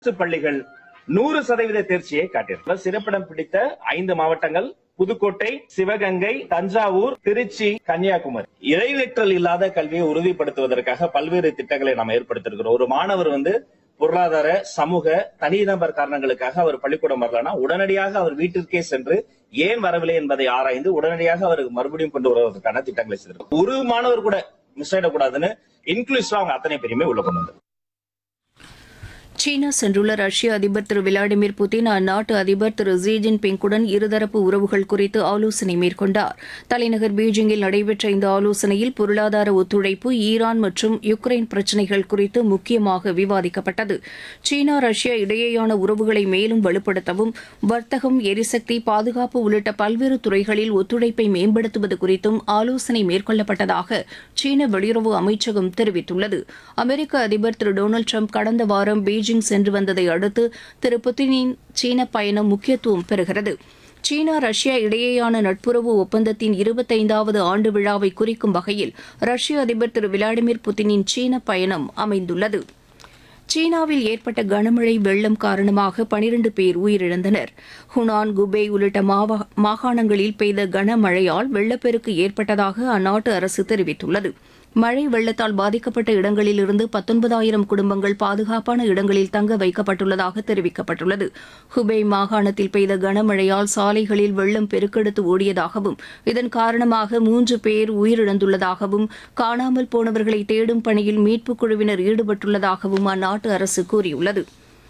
அரசு பள்ளிகள் நூறு சதவீத தேர்ச்சியை காட்டியிருக்கிறது சிறப்பிடம் பிடித்த ஐந்து மாவட்டங்கள் புதுக்கோட்டை சிவகங்கை தஞ்சாவூர் திருச்சி கன்னியாகுமரி இடைநிற்றல் இல்லாத கல்வியை உறுதிப்படுத்துவதற்காக பல்வேறு திட்டங்களை நாம் ஏற்படுத்தியிருக்கிறோம் ஒரு மாணவர் வந்து பொருளாதார சமூக தனிநபர் காரணங்களுக்காக அவர் பள்ளிக்கூடம் வரலன்னா உடனடியாக அவர் வீட்டிற்கே சென்று ஏன் வரவில்லை என்பதை ஆராய்ந்து உடனடியாக அவருக்கு மறுபடியும் கொண்டு வருவதற்கான திட்டங்களை செய்திருக்கோம் ஒரு மாணவர் கூட மிஸ் ஆயிடக்கூடாதுன்னு இன்க்ளூசிவா அவங்க அத்தனை பேருமே உள்ள கொண்டு வந்தாங்க சீனா சென்றுள்ள ரஷ்ய அதிபர் திரு விளாடிமிர் புதின் அந்நாட்டு அதிபர் திரு ஜி ஜின்பிங்குடன் இருதரப்பு உறவுகள் குறித்து ஆலோசனை மேற்கொண்டார் தலைநகர் பீஜிங்கில் நடைபெற்ற இந்த ஆலோசனையில் பொருளாதார ஒத்துழைப்பு ஈரான் மற்றும் யுக்ரைன் பிரச்சினைகள் குறித்து முக்கியமாக விவாதிக்கப்பட்டது சீனா ரஷ்யா இடையேயான உறவுகளை மேலும் வலுப்படுத்தவும் வர்த்தகம் எரிசக்தி பாதுகாப்பு உள்ளிட்ட பல்வேறு துறைகளில் ஒத்துழைப்பை மேம்படுத்துவது குறித்தும் ஆலோசனை மேற்கொள்ளப்பட்டதாக சீன வெளியுறவு அமைச்சகம் தெரிவித்துள்ளது அமெரிக்க அதிபர் திரு டொனால்டு ட்ரம்ப் கடந்த வாரம் பீஜிங் சென்று வந்ததை அடுத்து திரு புதினின் சீன பயணம் முக்கியத்துவம் பெறுகிறது சீனா ரஷ்யா இடையேயான நட்புறவு ஒப்பந்தத்தின் இருபத்தைந்தாவது ஆண்டு விழாவை குறிக்கும் வகையில் ரஷ்ய அதிபர் திரு விளாடிமிர் புதினின் சீன பயணம் அமைந்துள்ளது சீனாவில் ஏற்பட்ட கனமழை வெள்ளம் காரணமாக பனிரண்டு பேர் உயிரிழந்தனர் ஹுனான் குபே உள்ளிட்ட மாவா- மாகாணங்களில் பெய்த கனமழையால் வெள்ளப்பெருக்கு ஏற்பட்டதாக அந்நாட்டு அரசு தெரிவித்துள்ளது மழை வெள்ளத்தால் பாதிக்கப்பட்ட இடங்களிலிருந்து பத்தொன்பதாயிரம் குடும்பங்கள் பாதுகாப்பான இடங்களில் தங்க வைக்கப்பட்டுள்ளதாக தெரிவிக்கப்பட்டுள்ளது ஹுபே மாகாணத்தில் பெய்த கனமழையால் சாலைகளில் வெள்ளம் பெருக்கெடுத்து ஓடியதாகவும் இதன் காரணமாக மூன்று பேர் உயிரிழந்துள்ளதாகவும் காணாமல் போனவர்களை தேடும் பணியில் மீட்புக் குழுவினர் ஈடுபட்டுள்ளதாகவும் அந்நாட்டு அரசு கூறியுள்ளது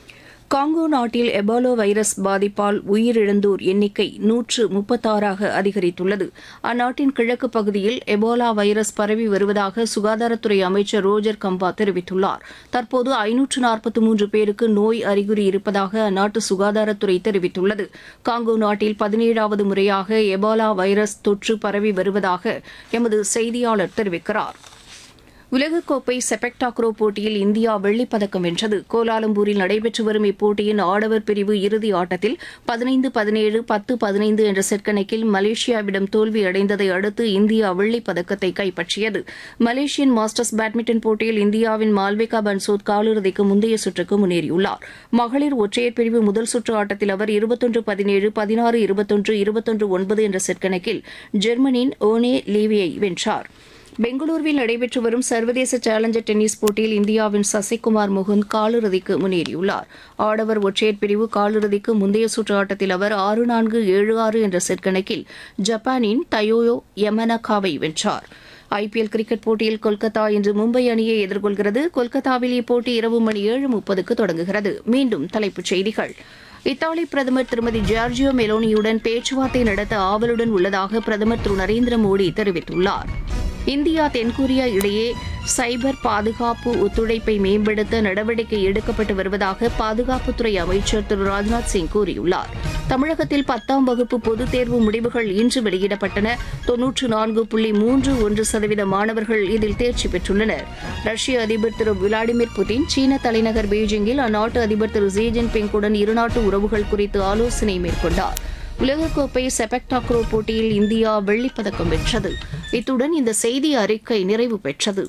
காங்கோ நாட்டில் எபோலா வைரஸ் பாதிப்பால் உயிரிழந்தோர் எண்ணிக்கை நூற்று முப்பத்தாறாக அதிகரித்துள்ளது அந்நாட்டின் கிழக்கு பகுதியில் எபோலா வைரஸ் பரவி வருவதாக சுகாதாரத்துறை அமைச்சர் ரோஜர் கம்பா தெரிவித்துள்ளார் தற்போது ஐநூற்று நாற்பத்தி மூன்று பேருக்கு நோய் அறிகுறி இருப்பதாக அந்நாட்டு சுகாதாரத்துறை தெரிவித்துள்ளது காங்கோ நாட்டில் பதினேழாவது முறையாக எபோலா வைரஸ் தொற்று பரவி வருவதாக எமது செய்தியாளர் தெரிவிக்கிறார் உலகக்கோப்பை செபக் டாக்ரோ போட்டியில் இந்தியா வெள்ளிப் பதக்கம் வென்றது கோலாலம்பூரில் நடைபெற்று வரும் இப்போட்டியின் ஆடவர் பிரிவு இறுதி ஆட்டத்தில் பதினைந்து பதினேழு பத்து பதினைந்து என்ற செட் கணக்கில் மலேசியாவிடம் தோல்வியடைந்ததை அடுத்து இந்தியா வெள்ளிப் பதக்கத்தை கைப்பற்றியது மலேசியன் மாஸ்டர்ஸ் பேட்மிண்டன் போட்டியில் இந்தியாவின் மால்விகா பன்சோத் காலிறுதிக்கு முந்தைய சுற்றுக்கு முன்னேறியுள்ளார் மகளிர் ஒற்றையர் பிரிவு முதல் சுற்று ஆட்டத்தில் அவர் இருபத்தொன்று பதினேழு பதினாறு இருபத்தொன்று இருபத்தொன்று ஒன்பது என்ற செட் கணக்கில் ஜெர்மனியின் ஓனே லீவியை வென்றார் பெங்களூருவில் நடைபெற்று வரும் சர்வதேச சேலஞ்சர் டென்னிஸ் போட்டியில் இந்தியாவின் சசிகுமார் முகுந்த் காலிறுதிக்கு முன்னேறியுள்ளார் ஆடவர் ஒற்றையர் பிரிவு காலிறுதிக்கு முந்தைய சுற்று ஆட்டத்தில் அவர் ஆறு நான்கு ஏழு ஆறு என்ற செட் கணக்கில் ஜப்பானின் தயோயோ யமனகாவை வென்றார் ஐபிஎல் கிரிக்கெட் போட்டியில் கொல்கத்தா இன்று மும்பை அணியை எதிர்கொள்கிறது கொல்கத்தாவில் இப்போட்டி இரவு மணி ஏழு முப்பதுக்கு தொடங்குகிறது மீண்டும் தலைப்புச் செய்திகள் இத்தாலி பிரதமர் திருமதி ஜார்ஜியோ மெலோனியுடன் பேச்சுவார்த்தை நடத்த ஆவலுடன் உள்ளதாக பிரதமர் திரு நரேந்திர மோடி தெரிவித்துள்ளார் இந்தியா தென்கொரியா இடையே சைபர் பாதுகாப்பு ஒத்துழைப்பை மேம்படுத்த நடவடிக்கை எடுக்கப்பட்டு வருவதாக பாதுகாப்புத்துறை அமைச்சர் திரு ராஜ்நாத் சிங் கூறியுள்ளார் தமிழகத்தில் பத்தாம் வகுப்பு பொதுத் தேர்வு முடிவுகள் இன்று வெளியிடப்பட்டன தொன்னூற்று நான்கு புள்ளி மூன்று ஒன்று சதவீத மாணவர்கள் இதில் தேர்ச்சி பெற்றுள்ளனர் ரஷ்ய அதிபர் திரு விளாடிமிர் புதின் சீன தலைநகர் பீஜிங்கில் அந்நாட்டு அதிபர் திரு ஜி ஜின்பிங்குடன் இருநாட்டு உறவுகள் குறித்து ஆலோசனை மேற்கொண்டார் உலகக்கோப்பை செபக் டாக்ரோ போட்டியில் இந்தியா வெள்ளிப் பதக்கம் வென்றது இத்துடன் இந்த செய்தி அறிக்கை நிறைவு பெற்றது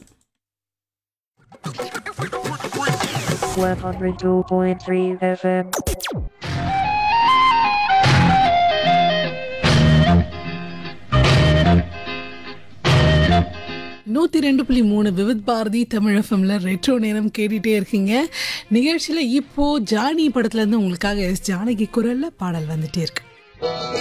102.3 FM. நூற்றி ரெண்டு புள்ளி மூணு விவித் பாரதி தமிழ் எஃப்எம்ல ரெட்ரோ நேரம் கேட்டுகிட்டே இருக்கீங்க நிகழ்ச்சியில் இப்போ ஜானி படத்துலேருந்து உங்களுக்காக எஸ் ஜானகி குரலில் பாடல் வந்துட்டே இருக்கு